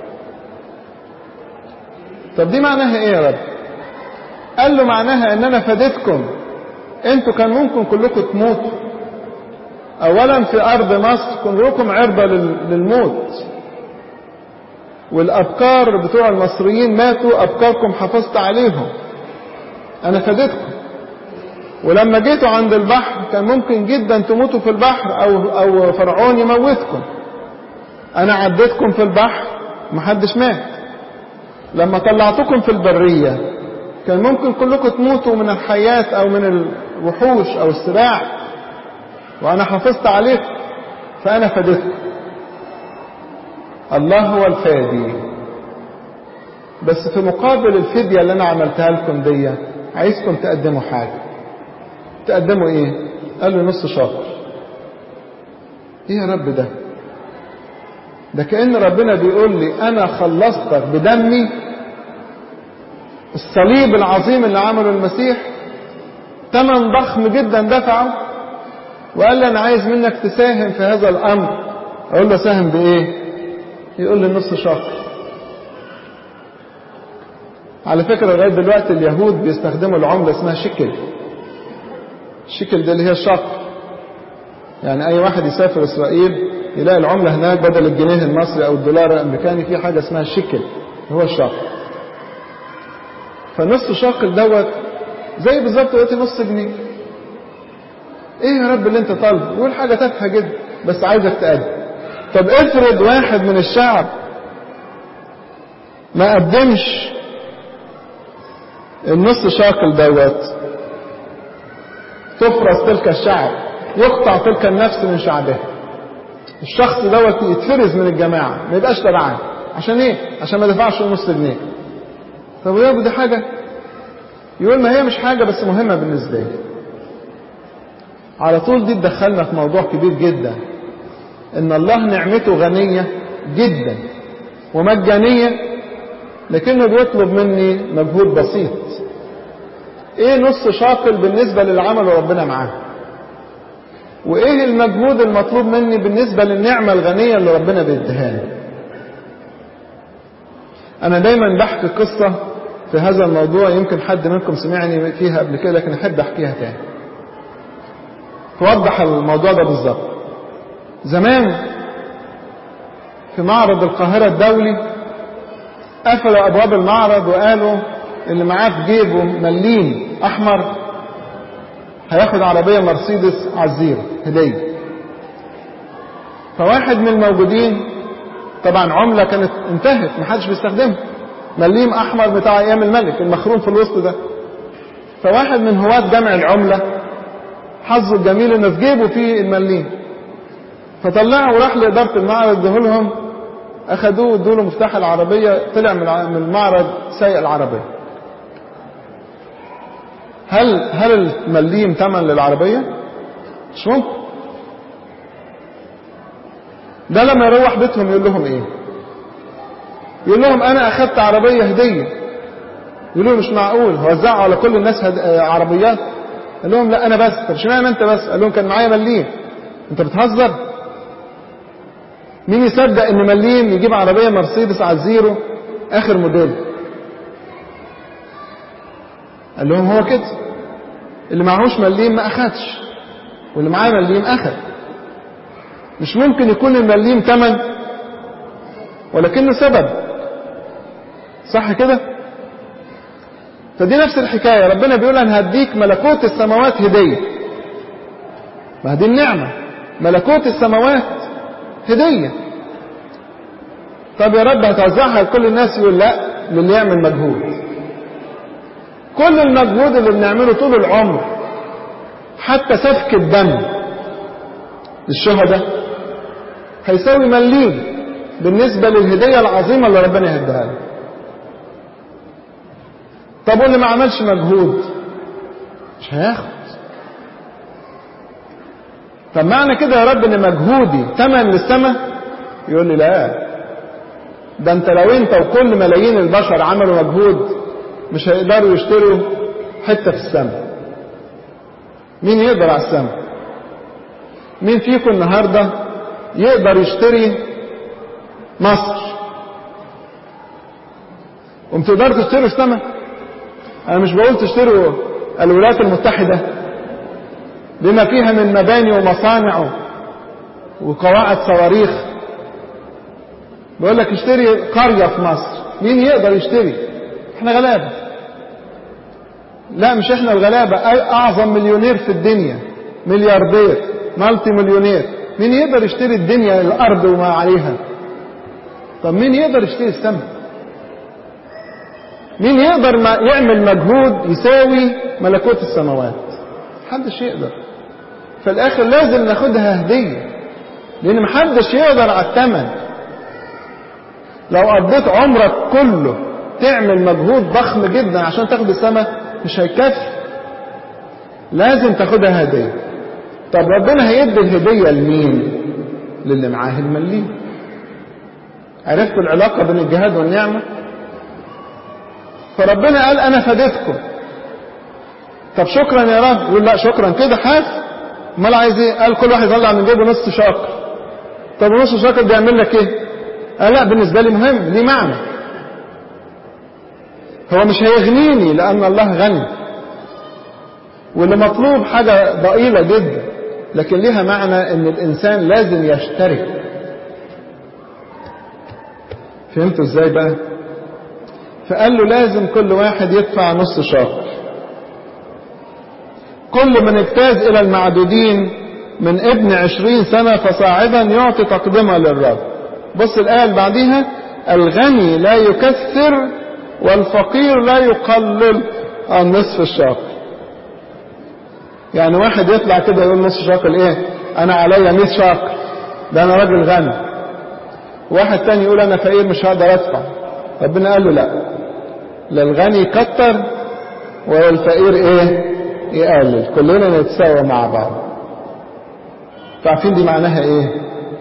طب دي معناها ايه يا رب قال له معناها ان انا فديتكم انتوا كان ممكن كلكم تموتوا اولا في ارض مصر كلكم عرضة للموت والابكار بتوع المصريين ماتوا ابكاركم حافظت عليهم انا فديتكم ولما جيتوا عند البحر كان ممكن جدا تموتوا في البحر او او فرعون يموتكم انا عديتكم في البحر محدش مات لما طلعتكم في البرية كان ممكن كلكم تموتوا من الحيات او من الوحوش او السباع وانا حافظت عليكم فانا فديتكم الله هو الفادي بس في مقابل الفدية اللي انا عملتها لكم دي عايزكم تقدموا حاجة تقدموا ايه قال له نص شاطر ايه يا رب ده ده كأن ربنا بيقول لي انا خلصتك بدمي الصليب العظيم اللي عمله المسيح ثمن ضخم جدا دفعه وقال لي انا عايز منك تساهم في هذا الامر اقول له ساهم بايه يقول لي نص شاطر على فكرة لغاية دلوقتي اليهود بيستخدموا العملة اسمها شكل الشكل ده اللي هي الشقر يعني أي واحد يسافر إسرائيل يلاقي العملة هناك بدل الجنيه المصري أو الدولار الأمريكاني في حاجة اسمها الشكل هو الشقر فنص شاقل دوت زي بالظبط دلوقتي نص جنيه ايه يا رب اللي انت طالبه يقول حاجة تافهة جدا بس عايزك تقدم طب افرض واحد من الشعب ما قدمش النص شاقل دوت تفرز تلك الشعب يقطع تلك النفس من شعبها الشخص دوت يتفرز من الجماعة ما يبقاش تبعا عشان ايه عشان ما دفعش نص جنيه طب يا دي حاجة يقول ما هي مش حاجة بس مهمة بالنسبة لي على طول دي تدخلنا في موضوع كبير جدا ان الله نعمته غنية جدا ومجانية لكنه بيطلب مني مجهود بسيط ايه نص شاقل بالنسبة للعمل ربنا معاه وايه المجهود المطلوب مني بالنسبة للنعمة الغنية اللي ربنا بيديها لي انا دايما بحكي قصة في هذا الموضوع يمكن حد منكم سمعني فيها قبل كده لكن احب احكيها تاني توضح الموضوع ده بالظبط زمان في معرض القاهرة الدولي قفلوا ابواب المعرض وقالوا اللي معاه في جيبه مليم احمر هياخد عربية مرسيدس عزيرة هدية فواحد من الموجودين طبعا عملة كانت انتهت محدش بيستخدمها مليم احمر بتاع ايام الملك المخروم في الوسط ده فواحد من هواة جمع العملة حظه الجميل انه في جيبه فيه المليم فطلعه وراح لإدارة المعرض ادهولهم اخدوه وادوا له مفتاح العربية طلع من المعرض سايق العربية هل هل المليم ثمن للعربية؟ مش ممكن ده لما يروح بيتهم يقول لهم ايه؟ يقول لهم انا اخدت عربية هدية يقولوا مش معقول هوزعوا على كل الناس هد... عربيات قال لهم لا انا بس طب اشمعنى انت بس قال لهم كان معايا مليم انت بتهزر مين يصدق ان مليم يجيب عربية مرسيدس على الزيرو اخر موديل قال لهم هو كده اللي معهوش مليم ما اخدش واللي معاه مليم اخد مش ممكن يكون المليم تمن ولكنه سبب صح كده فدي نفس الحكاية ربنا بيقول أنا هديك ملكوت السماوات هدية ما دي النعمة ملكوت السماوات هدية طب يا رب هتوزعها لكل الناس يقول لا للي يعمل مجهود كل المجهود اللي بنعمله طول العمر حتى سفك الدم للشهداء هيساوي مليم بالنسبة للهدية العظيمة اللي ربنا يهديها له طب واللي ما عملش مجهود مش هياخد طب معنى كده يا رب ان مجهودي تمن للسماء يقول لي لا ده انت لو انت وكل ملايين البشر عملوا مجهود مش هيقدروا يشتروا حتة في السماء مين يقدر على السماء مين فيكم النهاردة يقدر يشتري مصر ومتقدروا تشتروا السماء انا مش بقول تشتروا الولايات المتحدة بما فيها من مباني ومصانع وقواعد صواريخ بقول لك اشتري قرية في مصر مين يقدر يشتري احنا غلابة لا مش احنا الغلابة اعظم مليونير في الدنيا ملياردير مالتي مليونير مين يقدر يشتري الدنيا الارض وما عليها طب مين يقدر يشتري السماء مين يقدر ما يعمل مجهود يساوي ملكوت السماوات محدش يقدر في الاخر لازم ناخدها هدية لان محدش يقدر على الثمن لو قضيت عمرك كله تعمل مجهود ضخم جدا عشان تاخد السماء مش هيكفي لازم تاخدها هدية طب ربنا هيدي الهدية لمين للي معاه المليم عرفتوا العلاقة بين الجهاد والنعمة فربنا قال انا فديتكم طب شكرا يا رب يقول لا شكرا كده حاف امال عايز ايه قال كل واحد يطلع من جيبه نص شاكر طب ونص شاكر ده يعمل لك ايه قال لا بالنسبة لي مهم ليه معنى هو مش هيغنيني لأن الله غني واللي مطلوب حاجة ضئيلة جدا لكن ليها معنى ان الانسان لازم يشترك فهمتوا ازاي بقى فقال له لازم كل واحد يدفع نص شاكر كل من اجتاز الى المعدودين من ابن عشرين سنة فصاعدا يعطي تقدمة للرب بص الآية اللي بعديها الغني لا يكثر والفقير لا يقلل عن نصف الشاكر يعني واحد يطلع كده يقول نص شاكر ايه انا عليا 100 شاكر ده انا راجل غني واحد تاني يقول انا فقير مش هقدر ادفع ربنا قال له لا لا الغني يكتر ولا الفقير ايه يقلل كلنا نتساوى مع بعض عارفين دي معناها ايه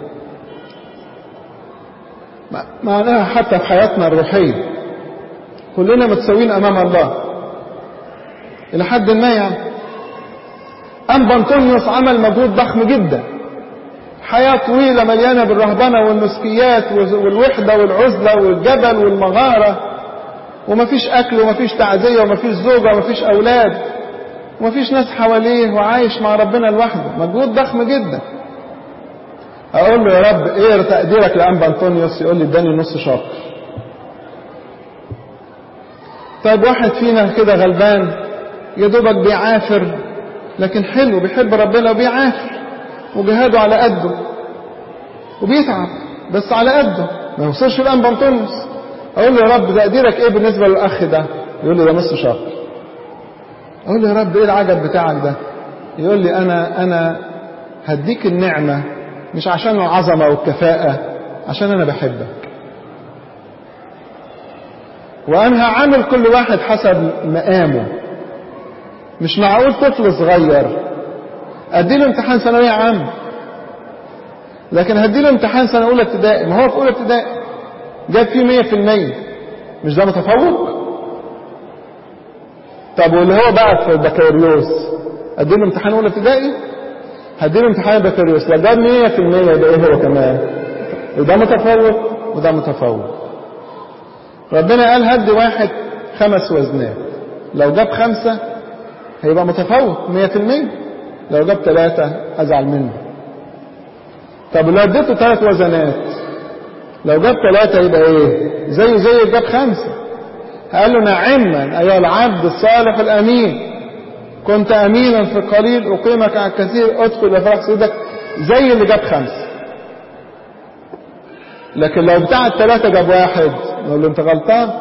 معناها حتى في حياتنا الروحية كلنا متساويين امام الله الى حد ما يعني أنبا أنطونيوس عمل مجهود ضخم جدا حياة طويلة مليانة بالرهبنة والنسكيات والوحدة والعزلة والجبل والمغارة ومفيش أكل ومفيش تعزية ومفيش زوجة ومفيش أولاد ومفيش ناس حواليه وعايش مع ربنا لوحده مجهود ضخم جدا أقول له يا رب إيه تقديرك لأنبا أنطونيوس يقول لي اداني نص شاطر طيب واحد فينا كده غلبان يا دوبك بيعافر لكن حلو بيحب ربنا وبيعافر وجهاده على قده وبيتعب بس على قده ما يوصلش الان بنطونس اقول له يا رب تقديرك ايه بالنسبه للاخ ده يقول لي ده نص شهر اقول له يا رب ايه العجب بتاعك ده يقول لي انا انا هديك النعمه مش عشان العظمه والكفاءه عشان انا بحبك وانا هعامل كل واحد حسب مقامه مش معقول طفل صغير اديله امتحان ثانويه عامه لكن هديله امتحان سنه اولى ابتدائي ما هو في اولى ابتدائي جاب فيه 100% مش ده متفوق طب واللي هو بقى في البكالوريوس اديله امتحان اولى ابتدائي هديله امتحان البكالوريوس لو جاب 100% يبقى ايه هو كمان وده متفوق وده متفوق ربنا قال هدي واحد خمس وزنات لو جاب خمسة هيبقى متفوق مية في المية لو جاب ثلاثة أزعل منه طب لو اديته ثلاث وزنات لو جاب ثلاثة يبقى ايه زي زي جاب خمسة قال له نعما أيها العبد الصالح الأمين كنت أمينا في القليل أقيمك على الكثير أدخل إلى فرح سيدك زي اللي جاب خمسة لكن لو بتاع الثلاثة جاب واحد نقول له أنت غلطان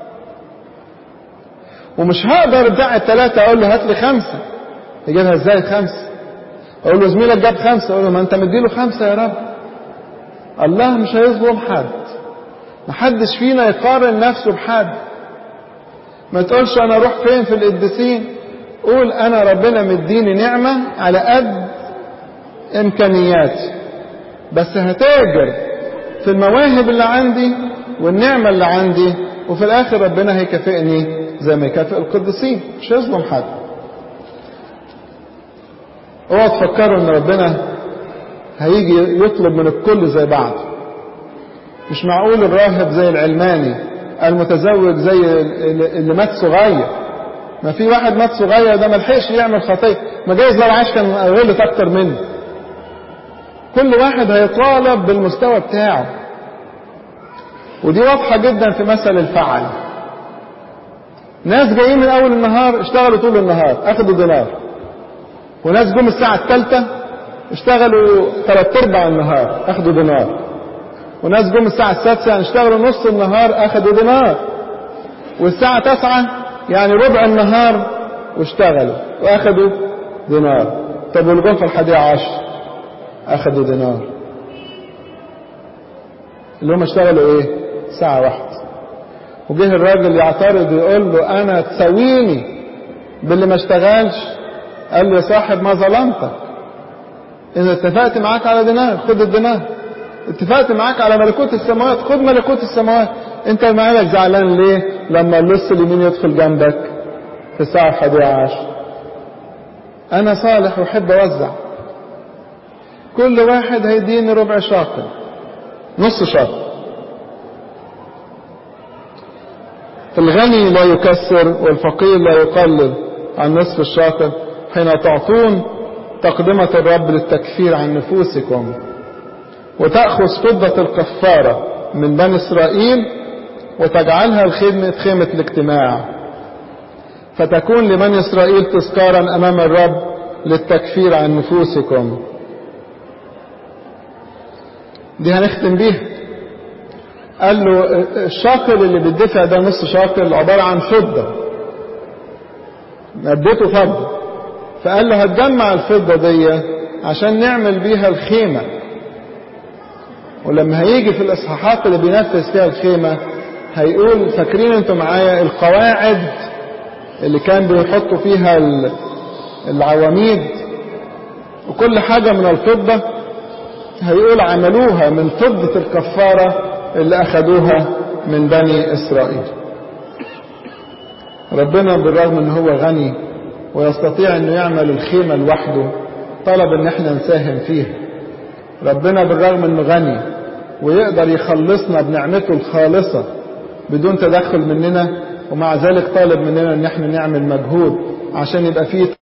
ومش هقدر بتاع الثلاثة أقول له هات لي خمسة يجيبها إزاي خمسة أقول له زميلك جاب خمسة أقول له ما أنت مديله خمسة يا رب الله مش هيظلم حد محدش فينا يقارن نفسه بحد ما تقولش أنا أروح فين في القديسين قول أنا ربنا مديني نعمة على قد إمكانياتي بس هتاجر في المواهب اللي عندي والنعمة اللي عندي وفي الآخر ربنا هيكافئني زي ما يكافئ القديسين مش هيظلم حد اوعوا تفكروا ان ربنا هيجي يطلب من الكل زي بعض مش معقول الراهب زي العلماني المتزوج زي اللي مات صغير ما في واحد مات صغير ده ما لحقش يعمل خطيه ما جايز لو عاش كان غلط اكتر منه كل واحد هيطالب بالمستوى بتاعه ودي واضحه جدا في مثل الفعل ناس جايين من اول النهار اشتغلوا طول النهار اخدوا دينار وناس جم الساعه الثالثه اشتغلوا ثلاث ارباع النهار اخدوا دينار وناس جم الساعه السادسه يعني اشتغلوا نص النهار اخدوا دينار والساعه تسعة يعني ربع النهار واشتغلوا واخدوا دينار طب واللي جم في الحادية عشر اخدوا دينار اللي هم اشتغلوا ايه ساعة واحدة وجه الراجل يعترض يقول له انا تساويني باللي ما اشتغلش قال له يا صاحب ما ظلمتك اذا اتفقت معاك على دينار خد الدينار اتفقت معاك على ملكوت السماوات خد ملكوت السماوات انت مالك زعلان ليه لما اللص اليمين يدخل جنبك في الساعة الحادية عشر انا صالح واحب اوزع كل واحد هيديني ربع شاطر نص شاطر الغني لا يكسر والفقير لا يقلل عن نصف الشاطر حين تعطون تقدمة الرب للتكفير عن نفوسكم وتأخذ فضة الكفارة من بني إسرائيل وتجعلها لخدمة خيمة الاجتماع فتكون لبني إسرائيل تذكارا أمام الرب للتكفير عن نفوسكم دي هنختم بيها قال له الشاكر اللي بيدفع ده نص شاكر عبارة عن فضة اديته فضة فقال له هتجمع الفضة دي عشان نعمل بيها الخيمة ولما هيجي في الإصحاحات اللي بينفذ فيها الخيمة هيقول فاكرين انتوا معايا القواعد اللي كان بيحطوا فيها العواميد وكل حاجة من الفضة هيقول عملوها من فضة الكفارة اللي أخذوها من بني إسرائيل ربنا بالرغم ان هو غني ويستطيع انه يعمل الخيمة لوحده طلب ان احنا نساهم فيها ربنا بالرغم انه غني ويقدر يخلصنا بنعمته الخالصة بدون تدخل مننا ومع ذلك طالب مننا ان احنا نعمل مجهود عشان يبقى فيه